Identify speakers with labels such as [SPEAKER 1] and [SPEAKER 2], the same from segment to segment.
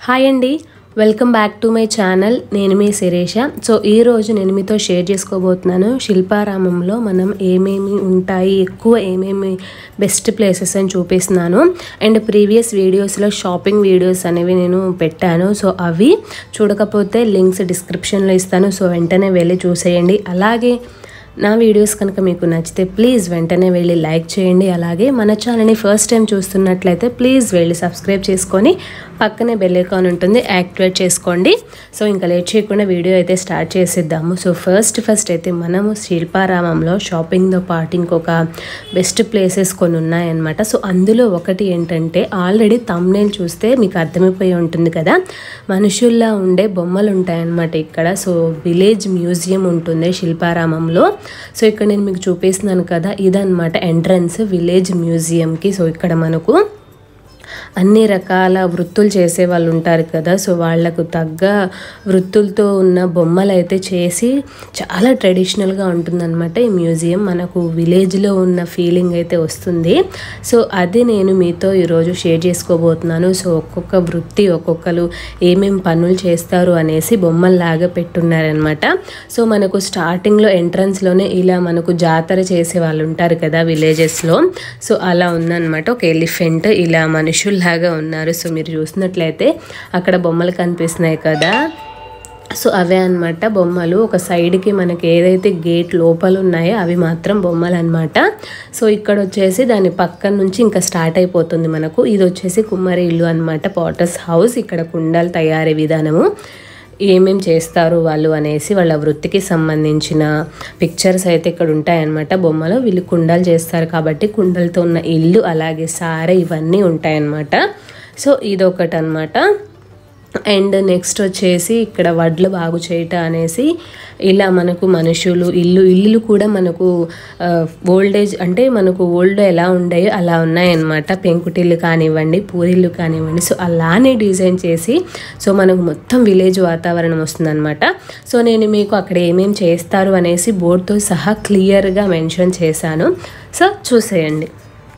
[SPEAKER 1] hi అండి welcome back to my channel నేను మీ శిరీష సో ఈరోజు నేను మీతో షేర్ చేసుకోబోతున్నాను శిల్పారామంలో మనం ఏమేమి ఉంటాయి ఎక్కువ ఏమేమి బెస్ట్ ప్లేసెస్ అని చూపిస్తున్నాను అండ్ ప్రీవియస్ వీడియోస్లో షాపింగ్ వీడియోస్ అనేవి నేను పెట్టాను సో అవి చూడకపోతే లింక్స్ డిస్క్రిప్షన్లో ఇస్తాను సో వెంటనే వెళ్ళి చూసేయండి అలాగే నా వీడియోస్ కనుక మీకు నచ్చితే ప్లీజ్ వెంటనే వెళ్ళి లైక్ చేయండి అలాగే మన ఛానల్ని ఫస్ట్ టైం చూస్తున్నట్లయితే ప్లీజ్ వెళ్ళి సబ్స్క్రైబ్ చేసుకొని పక్కనే బెల్ ఐకాన్ ఉంటుంది యాక్టివేట్ చేసుకోండి సో ఇంకా లేట్ చేయకుండా వీడియో అయితే స్టార్ట్ చేసేద్దాము సో ఫస్ట్ ఫస్ట్ అయితే మనము శిల్పారామంలో షాపింగ్తో పాటు ఇంకొక బెస్ట్ ప్లేసెస్ కొన్ని ఉన్నాయన్నమాట సో అందులో ఒకటి ఏంటంటే ఆల్రెడీ తమ్నేల్ చూస్తే మీకు అర్థమైపోయి ఉంటుంది కదా మనుషుల్లా ఉండే బొమ్మలు ఉంటాయన్నమాట ఇక్కడ సో విలేజ్ మ్యూజియం ఉంటుంది శిల్పారామంలో సో ఇక్కడ నేను మీకు చూపిస్తున్నాను కదా ఇదన్నమాట ఎంట్రన్స్ విలేజ్ మ్యూజియంకి సో ఇక్కడ మనకు అన్ని రకాల వృత్తులు చేసే వాళ్ళు ఉంటారు కదా సో వాళ్ళకు తగ్గ వృత్తులతో ఉన్న బొమ్మలు అయితే చేసి చాలా ట్రెడిషనల్గా ఉంటుందన్నమాట ఈ మ్యూజియం మనకు విలేజ్లో ఉన్న ఫీలింగ్ అయితే వస్తుంది సో అది నేను మీతో ఈరోజు షేర్ చేసుకోబోతున్నాను సో ఒక్కొక్క వృత్తి ఒక్కొక్కరు ఏమేం పనులు చేస్తారు అనేసి బొమ్మల్లాగా పెట్టున్నారనమాట సో మనకు స్టార్టింగ్లో ఎంట్రన్స్లోనే ఇలా మనకు జాతర చేసే వాళ్ళు ఉంటారు కదా విలేజెస్లో సో అలా ఉందన్నమాట ఒక ఎలిఫెంట్ ఇలా మనుషుల్లాగా ఉన్నారు సో మీరు చూసినట్లయితే అక్కడ బొమ్మలు కనిపిస్తున్నాయి కదా సో అవే అనమాట బొమ్మలు ఒక సైడ్కి మనకి ఏదైతే గేట్ లోపల ఉన్నాయో అవి మాత్రం బొమ్మలు అనమాట సో ఇక్కడ వచ్చేసి దాని పక్కన నుంచి ఇంకా స్టార్ట్ అయిపోతుంది మనకు ఇది వచ్చేసి కుమ్మరి ఇల్లు అనమాట పాటర్స్ హౌస్ ఇక్కడ కుండాలు తయారీ విధానము ఏమేం చేస్తారు వాళ్ళు అనేసి వాళ్ళ వృత్తికి సంబంధించిన పిక్చర్స్ అయితే ఇక్కడ ఉంటాయన్నమాట బొమ్మలు వీళ్ళు కుండలు చేస్తారు కాబట్టి కుండలతో ఉన్న ఇల్లు అలాగే సారె ఇవన్నీ ఉంటాయన్నమాట సో ఇదొకటి అనమాట అండ్ నెక్స్ట్ వచ్చేసి ఇక్కడ వడ్లు బాగు చేయట అనేసి ఇలా మనకు మనుషులు ఇల్లు ఇల్లు కూడా మనకు ఓల్డేజ్ అంటే మనకు ఓల్డ్ ఎలా ఉండేయో అలా ఉన్నాయన్నమాట పెంకుటిల్లు కానివ్వండి పూరిల్లు కానివ్వండి సో అలానే డిజైన్ చేసి సో మనకు మొత్తం విలేజ్ వాతావరణం వస్తుందన్నమాట సో నేను మీకు అక్కడ ఏమేమి చేస్తారు అనేసి బోర్డుతో సహా క్లియర్గా మెన్షన్ చేశాను సో చూసేయండి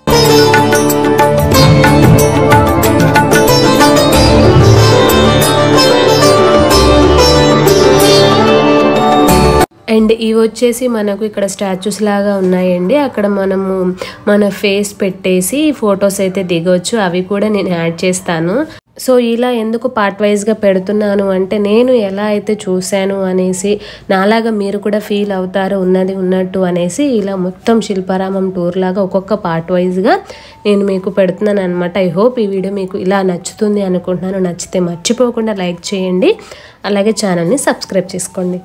[SPEAKER 1] అండ్ ఇవి వచ్చేసి మనకు ఇక్కడ స్టాచ్యూస్ లాగా ఉన్నాయండి అక్కడ మనము మన ఫేస్ పెట్టేసి ఫొటోస్ అయితే దిగవచ్చు అవి కూడా నేను యాడ్ చేస్తాను సో ఇలా ఎందుకు పార్ట్ వైజ్గా పెడుతున్నాను అంటే నేను ఎలా అయితే చూశాను అనేసి నాలాగా మీరు కూడా ఫీల్ అవుతారు ఉన్నది ఉన్నట్టు అనేసి ఇలా మొత్తం శిల్పారామం టూర్ లాగా ఒక్కొక్క పార్ట్ వైజ్గా నేను మీకు పెడుతున్నాను అనమాట ఐ హోప్ ఈ వీడియో మీకు ఇలా నచ్చుతుంది అనుకుంటున్నాను నచ్చితే మర్చిపోకుండా లైక్ చేయండి అలాగే ఛానల్ని సబ్స్క్రైబ్ చేసుకోండి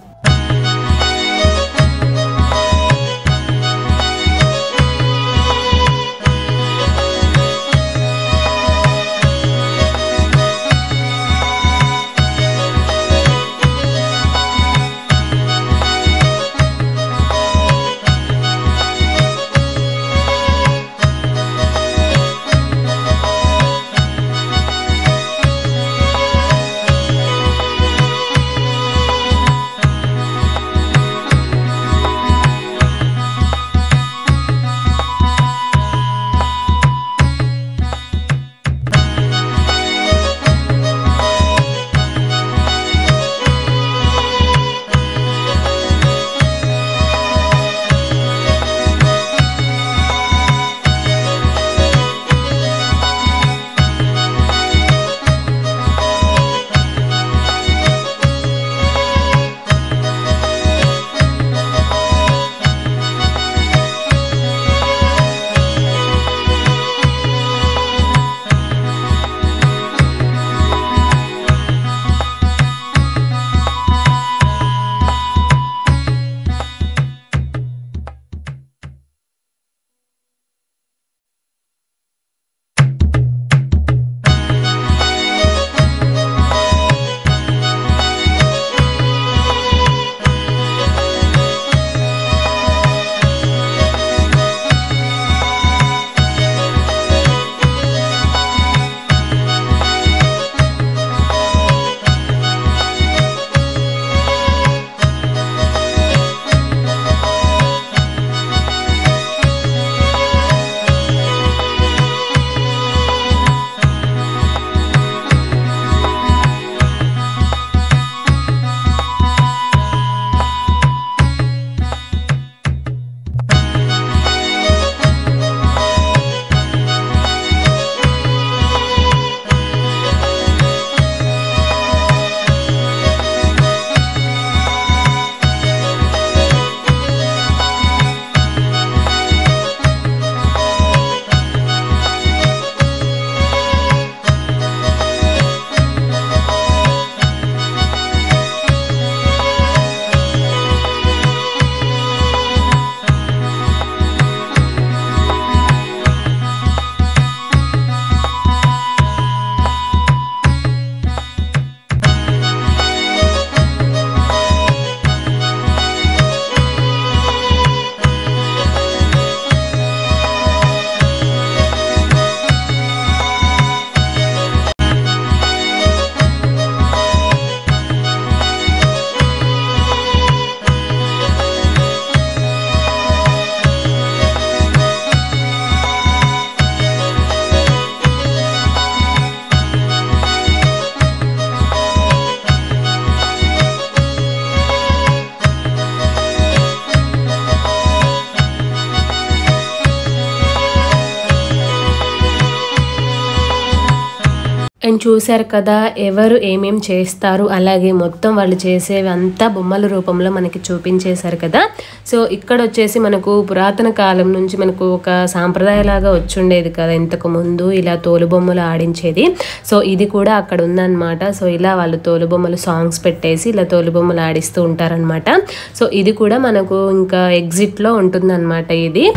[SPEAKER 1] అండ్ చూశారు కదా ఎవరు ఏమేం చేస్తారు అలాగే మొత్తం వాళ్ళు చేసేవి అంతా బొమ్మల రూపంలో మనకి చూపించేశారు కదా సో ఇక్కడ వచ్చేసి మనకు పురాతన కాలం నుంచి మనకు ఒక సాంప్రదాయలాగా వచ్చుండేది కదా ఇంతకు ముందు ఇలా తోలుబొమ్మలు ఆడించేది సో ఇది కూడా అక్కడ ఉందన్నమాట సో ఇలా వాళ్ళు తోలుబొమ్మలు సాంగ్స్ పెట్టేసి ఇలా తోలుబొమ్మలు ఆడిస్తూ ఉంటారనమాట సో ఇది కూడా మనకు ఇంకా ఎగ్జిట్లో ఉంటుందన్నమాట ఇది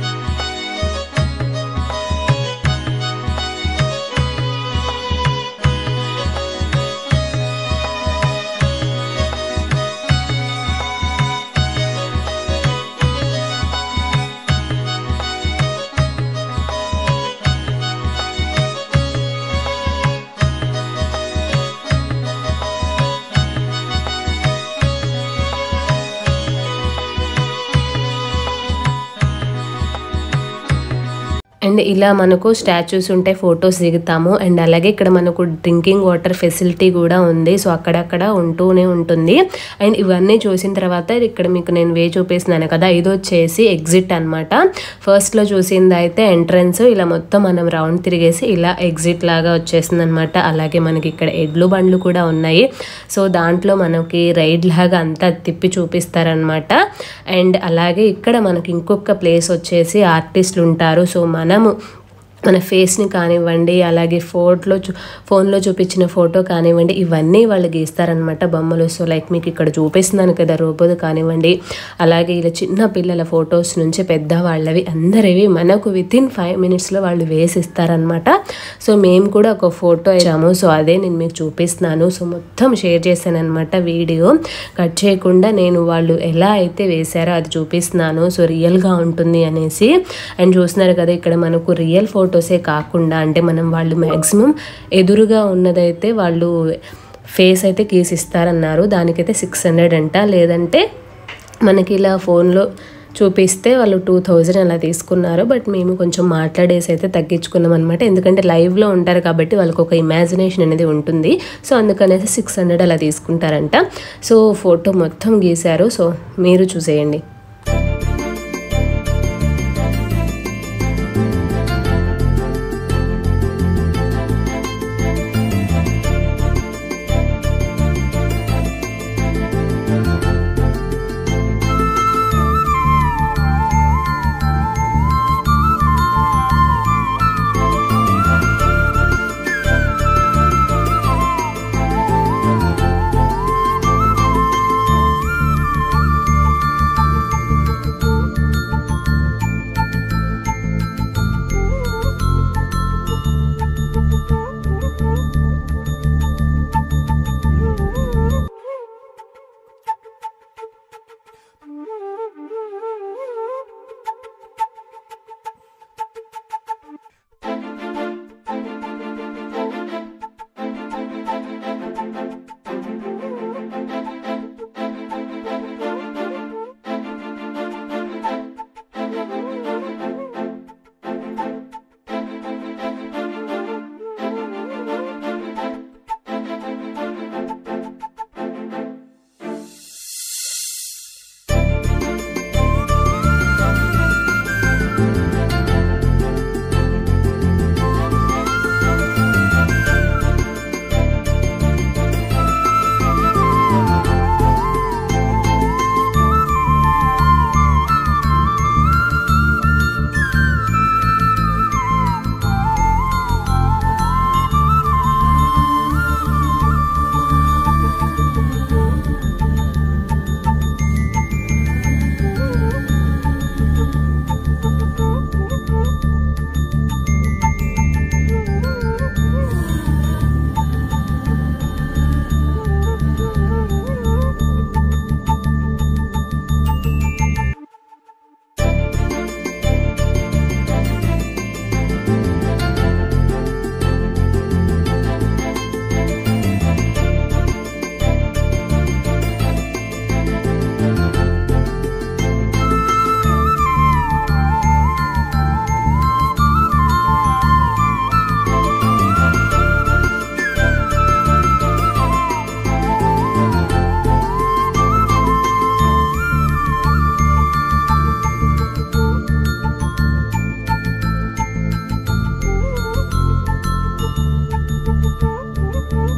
[SPEAKER 1] అండ్ ఇలా మనకు స్టాచ్యూస్ ఉంటాయి ఫొటోస్ దిగుతాము అండ్ అలాగే ఇక్కడ మనకు డ్రింకింగ్ వాటర్ ఫెసిలిటీ కూడా ఉంది సో అక్కడక్కడ ఉంటూనే ఉంటుంది అండ్ ఇవన్నీ చూసిన తర్వాత ఇక్కడ మీకు నేను వే చూపిస్తున్నాను కదా ఇది వచ్చేసి ఎగ్జిట్ అనమాట ఫస్ట్లో చూసింది అయితే ఎంట్రన్స్ ఇలా మొత్తం మనం రౌండ్ తిరిగేసి ఇలా ఎగ్జిట్ లాగా వచ్చేసింది అనమాట అలాగే మనకి ఇక్కడ ఎడ్లు బండ్లు కూడా ఉన్నాయి సో దాంట్లో మనకి రైడ్ లాగా అంతా తిప్పి చూపిస్తారనమాట అండ్ అలాగే ఇక్కడ మనకి ఇంకొక ప్లేస్ వచ్చేసి ఆర్టిస్టులు ఉంటారు సో మనము మన ఫేస్ని కానివ్వండి అలాగే ఫోటోలో చూ ఫోన్లో చూపించిన ఫోటో కానివ్వండి ఇవన్నీ వాళ్ళు గీస్తారనమాట బొమ్మలు సో లైక్ మీకు ఇక్కడ చూపిస్తున్నాను కదా రోబోది కానివ్వండి అలాగే ఇలా చిన్న పిల్లల ఫొటోస్ నుంచి పెద్దవాళ్ళవి అందరివి మనకు విత్ ఇన్ ఫైవ్ మినిట్స్లో వాళ్ళు వేసి ఇస్తారనమాట సో మేము కూడా ఒక ఫోటో ఇచ్చాము సో అదే నేను మీకు చూపిస్తున్నాను సో మొత్తం షేర్ చేశాను అనమాట వీడియో కట్ చేయకుండా నేను వాళ్ళు ఎలా అయితే వేశారో అది చూపిస్తున్నాను సో రియల్గా ఉంటుంది అనేసి అండ్ చూస్తున్నారు కదా ఇక్కడ మనకు రియల్ ఫొటోసే కాకుండా అంటే మనం వాళ్ళు మ్యాక్సిమం ఎదురుగా ఉన్నదైతే వాళ్ళు ఫేస్ అయితే గీసిస్తారన్నారు దానికైతే సిక్స్ హండ్రెడ్ అంట లేదంటే మనకి ఇలా ఫోన్లో చూపిస్తే వాళ్ళు టూ థౌజండ్ అలా తీసుకున్నారు బట్ మేము కొంచెం మాట్లాడేసి అయితే తగ్గించుకున్నాం అనమాట ఎందుకంటే లైవ్లో ఉంటారు కాబట్టి వాళ్ళకి ఒక ఇమాజినేషన్ అనేది ఉంటుంది సో అందుకనేసి సిక్స్ హండ్రెడ్ అలా తీసుకుంటారంట సో ఫోటో మొత్తం గీశారు సో మీరు చూసేయండి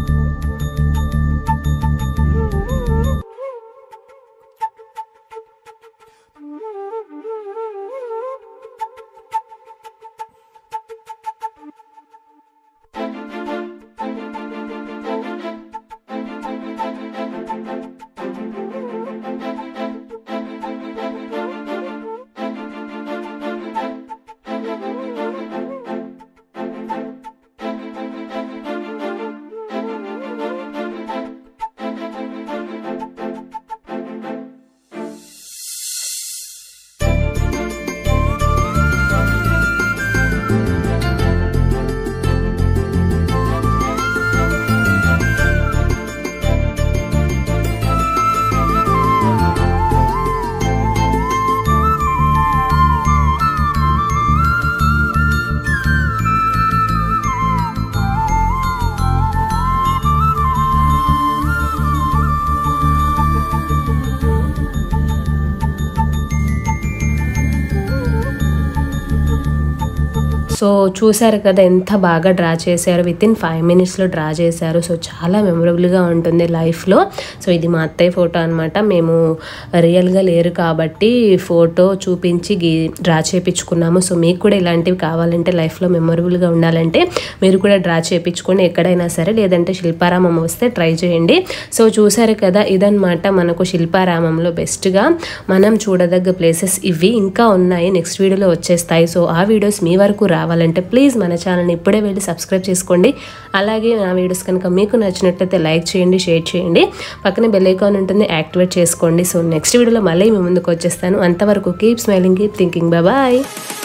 [SPEAKER 1] సో చూశారు కదా ఎంత బాగా డ్రా చేశారు విత్ ఇన్ ఫైవ్ మినిట్స్లో డ్రా చేశారు సో చాలా మెమరబుల్గా ఉంటుంది లైఫ్లో సో ఇది మా అత్తయ్య ఫోటో అనమాట మేము రియల్గా లేరు కాబట్టి ఫోటో చూపించి గీ డ్రా చేయించుకున్నాము సో మీకు కూడా ఇలాంటివి కావాలంటే లైఫ్లో మెమరబుల్గా ఉండాలంటే మీరు కూడా డ్రా చేయించుకోండి ఎక్కడైనా సరే లేదంటే శిల్పారామం వస్తే ట్రై చేయండి సో చూశారు కదా ఇదన్నమాట మనకు శిల్పారామంలో బెస్ట్గా మనం చూడదగ్గ ప్లేసెస్ ఇవి ఇంకా ఉన్నాయి నెక్స్ట్ వీడియోలో వచ్చేస్తాయి సో ఆ వీడియోస్ మీ వరకు రావాలంటే ప్లీజ్ మన ఛానల్ని ఇప్పుడే వెళ్ళి సబ్స్క్రైబ్ చేసుకోండి అలాగే నా వీడియోస్ కనుక మీకు నచ్చినట్లయితే లైక్ చేయండి షేర్ చేయండి పక్కన బెల్ ఐకాన్ ఉంటుంది యాక్టివేట్ చేసుకోండి సో నెక్స్ట్ వీడియోలో మళ్ళీ మీ ముందుకు వచ్చేస్తాను అంతవరకు keep smiling keep thinking bye